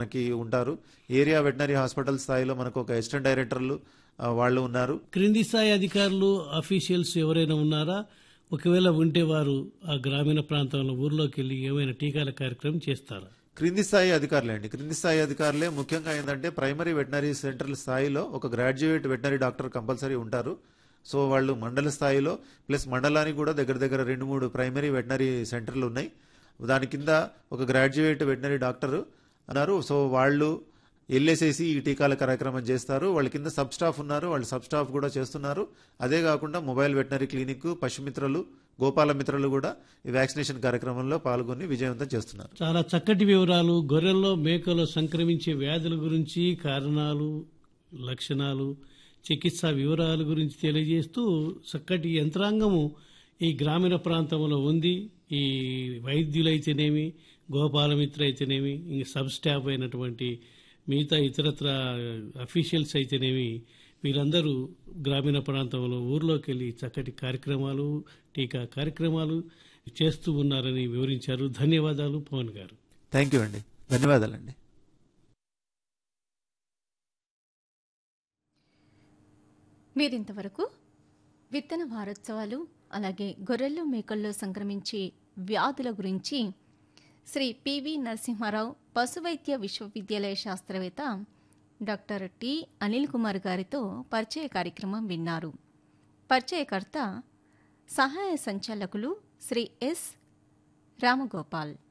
మనకి ఉంటారు area veterinary hospital స్థాయిలో మనకు ఒక అసిస్టెంట్ డైరెక్టర్లు ఆ, వాళ్ళు ఉన్నారు క్రింది స్థాయి అధికారులు అఫీషియల్స్ ఎవరైనా ఉన్నారా ఒకవేళ ఉంటే వారు ఆ గ్రామీణ ప్రాంతంలో ఊర్లోకి వెళ్ళి ఏమైనా టీకాల కార్యక్రమం చేస్తారా క్రింది స్థాయి అధికారులే అండి క్రింది స్థాయి అధికారులే ముఖ్యంగా ఏంటంటే ప్రైమరీ వెటనరీ సెంటర్ స్థాయిలో ఒక గ్రాడ్యుయేట్ వెటనరీ డాక్టర్ కంపల్సరీ ఉంటారు సో వాళ్ళు మండల స్థాయిలో ప్లస్ మండలానికి కూడా దగ్గర దగ్గర రెండు మూడు ప్రైమరీ వెటనరీ సెంటర్లు ఉన్నాయి దాని కింద ఒక గ్రాడ్యుయేట్ వెటనరీ డాక్టర్ అన్నారు సో వాళ్ళు వెళ్ళేసేసి ఈ టీకాల కార్యక్రమం చేస్తారు వాళ్ళ కింద సబ్ స్టాఫ్ ఉన్నారు వాళ్ళు సబ్ స్టాఫ్ కూడా చేస్తున్నారు అదే కాకుండా మొబైల్ వెటనరీ క్లినిక్ పశుమిత్రులు గోపాల మిత్రులు కూడా ఈ వ్యాక్సినేషన్ కార్యక్రమంలో పాల్గొని విజయవంతం చేస్తున్నారు చాలా చక్కటి వివరాలు గొర్రెల్లో మేకలో సంక్రమించే వ్యాధుల గురించి కారణాలు లక్షణాలు చికిత్సా వివరాల గురించి తెలియజేస్తూ చక్కటి యంత్రాంగము ఈ గ్రామీణ ప్రాంతంలో ఉంది ఈ వైద్యులైతేనేమి గోపాలమిత్ర అయితేనేమి ఇంక సబ్ స్టాఫ్ అయినటువంటి మిగతా ఇతరత్ర అఫీషియల్స్ అయితేనేమి వీరందరూ గ్రామీణ ప్రాంతంలో ఊర్లోకి వెళ్ళి చక్కటి కార్యక్రమాలు టీకా కార్యక్రమాలు చేస్తూ ఉన్నారని వివరించారు ధన్యవాదాలు పవన్ గారు థ్యాంక్ యూ అండి ధన్యవాదాలండి మీరింతవరకు విత్తన వారోత్సవాలు అలాగే గొర్రెల్లో మేకల్లో సంక్రమించే వ్యాధుల గురించి శ్రీ పివి నరసింహారావు పశువైద్య విశ్వవిద్యాలయ శాస్త్రవేత్త డాక్టర్ టి అనిల్ కుమార్ గారితో పరిచయ కార్యక్రమం విన్నారు పరిచయకర్త సహాయ సంచాలకులు శ్రీ ఎస్ రామగోపాల్